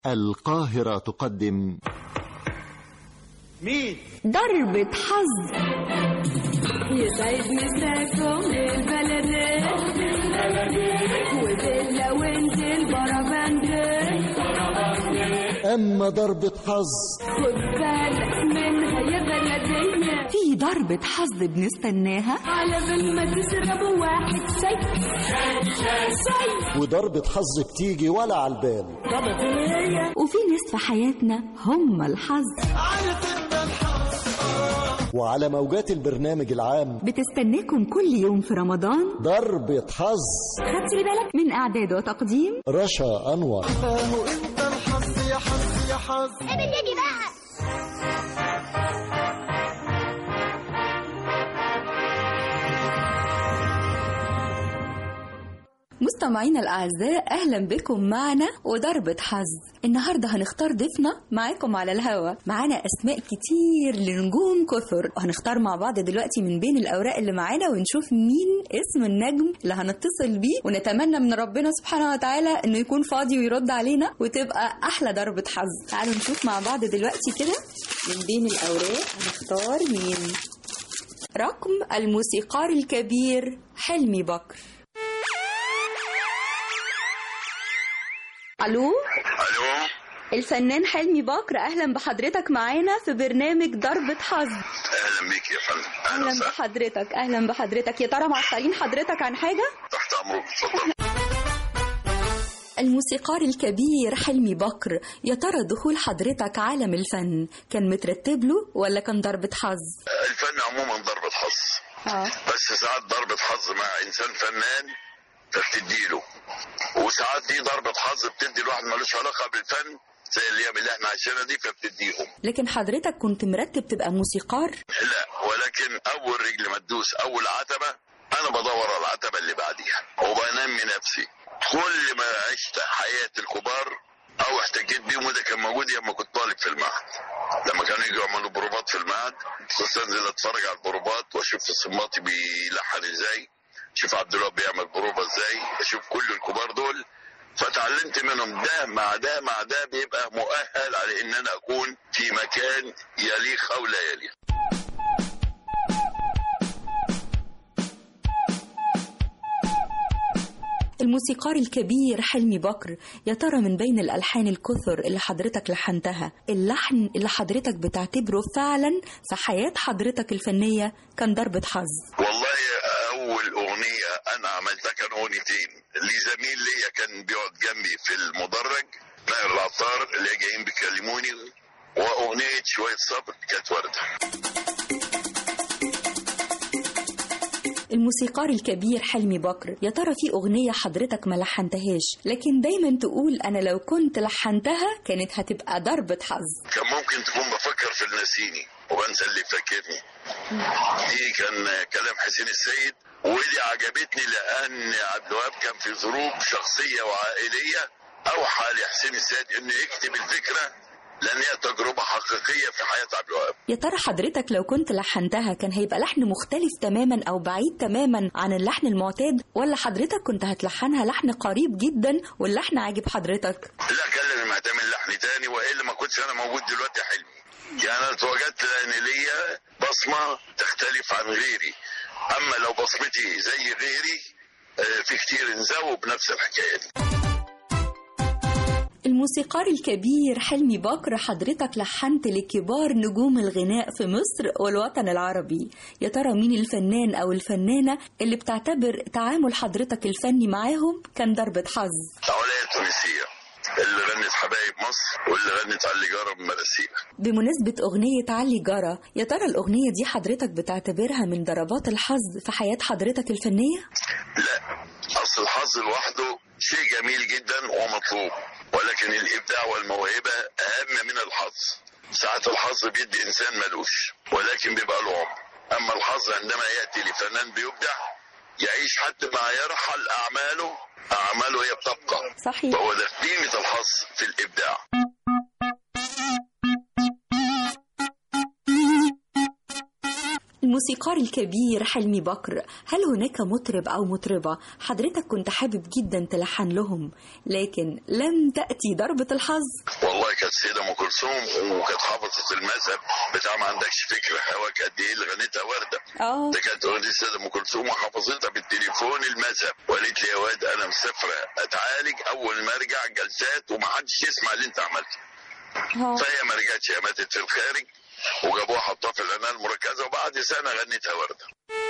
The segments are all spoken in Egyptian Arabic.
القاهرة تقدم مين؟ ضربة حظ يسعد مساكم البلدية وفيلا وانزل برافندي أما ضربة حظ خد بالك منها يا بلدية في ضربة حظ بنستناها على بال ما تشربوا واحد شاي شاي وضربة حظ بتيجي ولا على البال وفي ناس في حياتنا هم الحظ وعلى موجات البرنامج العام بتستناكم كل يوم في رمضان ضربة حظ خدت لي بالك من إعداد وتقديم رشا أنور مستمعينا الأعزاء أهلا بكم معنا وضربة حظ النهاردة هنختار ضيفنا معاكم على الهوا معانا أسماء كتير لنجوم كثر وهنختار مع بعض دلوقتي من بين الأوراق اللي معانا ونشوف مين اسم النجم اللي هنتصل بيه ونتمنى من ربنا سبحانه وتعالى إنه يكون فاضي ويرد علينا وتبقى أحلى ضربة حظ تعالوا نشوف مع بعض دلوقتي كده من بين الأوراق هنختار مين رقم الموسيقار الكبير حلمي بكر الو الو الفنان حلمي بكر اهلا بحضرتك معانا في برنامج ضربة حظ اهلا بيك يا فندم اهلا اهلا وسهلا بحضرتك اهلا بحضرتك يا ترى معطلين حضرتك عن حاجة تحت امرك اتفضل الموسيقار الكبير حلمي بكر يا ترى دخول حضرتك عالم الفن كان مترتب له ولا كان ضربة حظ الفن عموما ضربة حظ اه بس ساعات ضربة حظ مع انسان فنان فبتديله وساعات دي ضربة حظ بتدي الواحد ملوش علاقة بالفن زي الايام اللي احنا عايشينها دي فبتديهم لكن حضرتك كنت مرتب تبقى موسيقار لا ولكن اول رجل ما تدوس اول عتبة انا بدور على العتبة اللي بعديها وبنمي نفسي كل ما عشت حياة الكبار او احتكيت بيهم وده كان موجود لما كنت طالب في المعهد لما كانوا يجوا يعملوا بروفات في المعهد كنت انزل اتفرج على البروفات واشوف الصماتي بيلحن ازاي اشوف عبد الوهاب بيعمل بروفا ازاي اشوف كل الكبار دول فتعلمت منهم ده مع ده مع ده بيبقى مؤهل على ان انا اكون في مكان يليق او لا يليق الموسيقار الكبير حلمي بكر يا ترى من بين الألحان الكثر اللي حضرتك لحنتها اللحن اللي حضرتك بتعتبره فعلا في حياة حضرتك الفنية كان ضربة حظ والله اول اغنيه انا عملتها كان اغنيتين لزميل ليا كان بيقعد جنبي في المدرج نائر العطار اللي جايين بيكلموني واغنيه شويه صبر كانت ورده الموسيقار الكبير حلمي بكر يا ترى في أغنية حضرتك ما لحنتهاش لكن دايما تقول أنا لو كنت لحنتها كانت هتبقى ضربة حظ كان ممكن تكون بفكر في النسيني وبنسى اللي فاكرني دي كان كلام حسين السيد ودي عجبتني لان عبد الوهاب كان في ظروف شخصيه وعائليه اوحى لحسين السيد انه يكتب الفكره لان هي تجربه حقيقيه في حياه عبد الوهاب يا ترى حضرتك لو كنت لحنتها كان هيبقى لحن مختلف تماما أو بعيد تماما عن اللحن المعتاد ولا حضرتك كنت هتلحنها لحن قريب جدا واللحن عاجب حضرتك لا كان لازم اعتمد لحن تاني والا ما كنتش انا موجود دلوقتي يا حلمي يعني انا اتوجدت لان ليا بصمه تختلف عن غيري اما لو بصمتي زي غيري آه، في كتير انزووا بنفس الحكايه دي الموسيقار الكبير حلمي بكر حضرتك لحنت لكبار نجوم الغناء في مصر والوطن العربي يا ترى مين الفنان أو الفنانة اللي بتعتبر تعامل حضرتك الفني معاهم كان ضربة حظ عليا التونسيه اللي غنت حبايب مصر واللي غنت على الجاره بمراسيل بمناسبة أغنية علي جرى يا ترى الأغنية دي حضرتك بتعتبرها من ضربات الحظ في حياة حضرتك الفنية؟ لا اصل الحظ لوحده شيء جميل جدا ومطلوب ولكن الابداع والموهبه اهم من الحظ ساعات الحظ بيدي انسان ملوش ولكن بيبقى له عمر اما الحظ عندما ياتي لفنان بيبدع يعيش حتى ما يرحل اعماله اعماله هي بتبقى صحيح وهو ده قيمه الحظ في الابداع الموسيقار الموسيقار الكبير حلمي بكر هل هناك مطرب أو مطربة حضرتك كنت حابب جدا تلحن لهم لكن لم تأتي ضربة الحظ والله كانت السيدة أم كلثوم وكانت حافظة المذهب بتاع ما عندكش فكرة هواك قد إيه اللي غنتها وردة اه ده كانت أغنية السيدة أم كلثوم وحافظتها بالتليفون المذهب وقالت لي يا واد أنا مسافرة أتعالج أول ما أرجع جلسات ومحدش يسمع اللي أنت عملته اه فهي ما رجعتش هي ماتت في الخارج وجابوها حطوها في العناية المركزة وبعد سنة غنتها وردة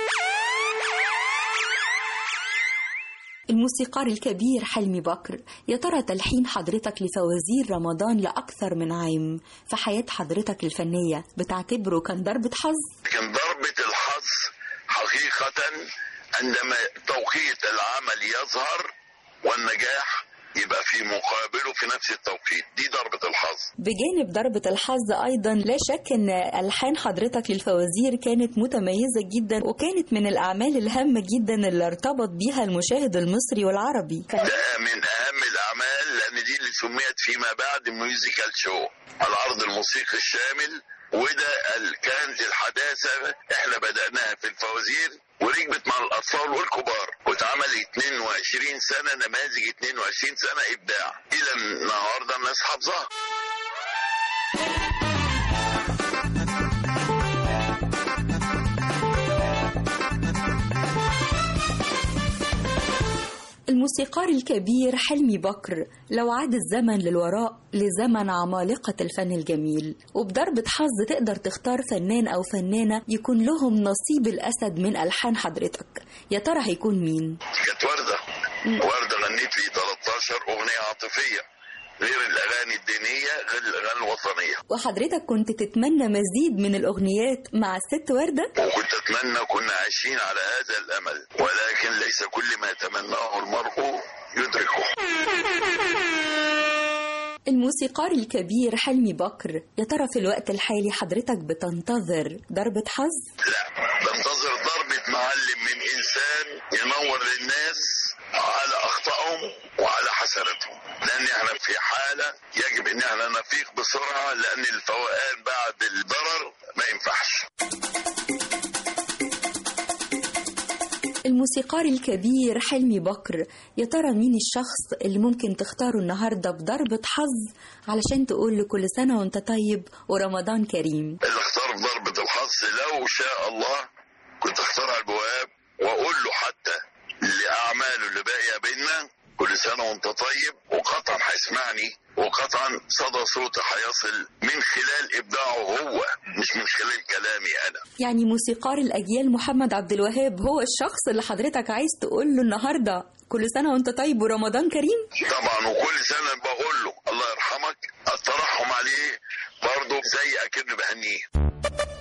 الموسيقار الكبير حلمي بكر يا ترى تلحين حضرتك لفوازير رمضان لأكثر من عام في حياة حضرتك الفنية بتعتبره كان ضربة حظ؟ لكن ضربة الحظ حقيقة عندما توقيت العمل يظهر والنجاح يبقى في مقابله في نفس التوقيت دي ضربة الحظ بجانب ضربة الحظ أيضا لا شك أن ألحان حضرتك للفوازير كانت متميزة جدا وكانت من الأعمال الهامة جدا اللي ارتبط بيها المشاهد المصري والعربي ده من أهم الأعمال لأن دي اللي سميت فيما بعد ميوزيكال شو العرض الموسيقي الشامل وده ال- كانت الحداثة احنا بدأناها في الفوازير وركبت مع الأطفال والكبار واتعمل 22 سنة نماذج 22 سنة إبداع إلى النهاردة الناس حافظاها الموسيقار الكبير حلمي بكر لو عاد الزمن للوراء لزمن عمالقة الفن الجميل وبضربة حظ تقدر تختار فنان أو فنانة يكون لهم نصيب الأسد من ألحان حضرتك يا ترى هيكون مين؟ كانت وردة وردة غنيت لي 13 أغنية عاطفية غير الأغاني الدينية غير الأغاني الوطنية وحضرتك كنت تتمنى مزيد من الأغنيات مع الست وردة؟ وكنت أتمنى كنا عايشين على هذا الأمل ولكن ليس كل ما يتمناه المرء يدركه الموسيقار الكبير حلمي بكر يا ترى في الوقت الحالي حضرتك بتنتظر ضربة حظ؟ لا بنتظر ضربة معلم من إنسان ينور للناس على أخطائهم وعلى حسناتهم لأن احنا في حالة يجب إن احنا نفيق بسرعة لأن الفوقان بعد الضرر ما ينفعش الموسيقار الكبير حلمي بكر يا ترى مين الشخص اللي ممكن تختاره النهارده بضربة حظ علشان تقول له كل سنة وانت طيب ورمضان كريم اللي اختار ضربة الحظ لو شاء الله كنت اختار على البواب واقول له حتى لاعماله اللي باقيه بينا كل سنه وانت طيب وقطعا هيسمعني وقطعا صدى صوته هيصل من خلال ابداعه هو مش من خلال كلامي انا يعني موسيقار الأجيال محمد عبد الوهاب هو الشخص اللي حضرتك عايز تقول له النهارده كل سنة وانت طيب ورمضان كريم طبعا وكل سنه بقول له الله يرحمك الترحم عليه برضه زي اكنه بهنيه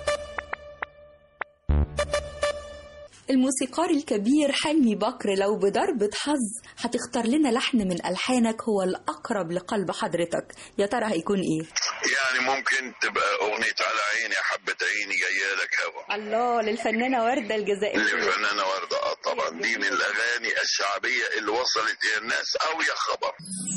الموسيقار الكبير حلمي بكر لو بضربة حظ هتختار لنا لحن من ألحانك هو الأقرب لقلب حضرتك يا ترى هيكون إيه؟ يعني ممكن تبقى اغنيه على عيني حبه عيني جايه لك هوا الله للفنانة وردة الجزائرية للفنانة وردة اه طبعا دي من الأغاني الشعبية اللي وصلت إلى الناس أو يا خبر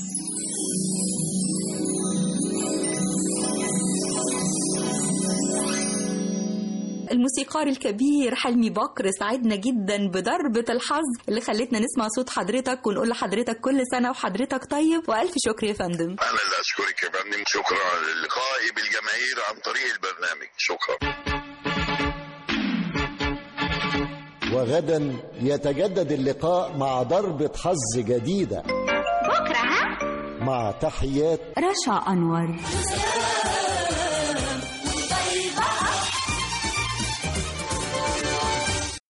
الموسيقار الكبير حلمي بكر سعدنا جدا بضربة الحظ اللي خلتنا نسمع صوت حضرتك ونقول لحضرتك كل سنة وحضرتك طيب وألف شكر يا فندم أنا اللي أشكرك يا فندم شكرا على لقائي بالجماهير عن طريق البرنامج شكرا وغدا يتجدد اللقاء مع ضربة حظ جديدة بكرة ها مع تحيات رشا أنور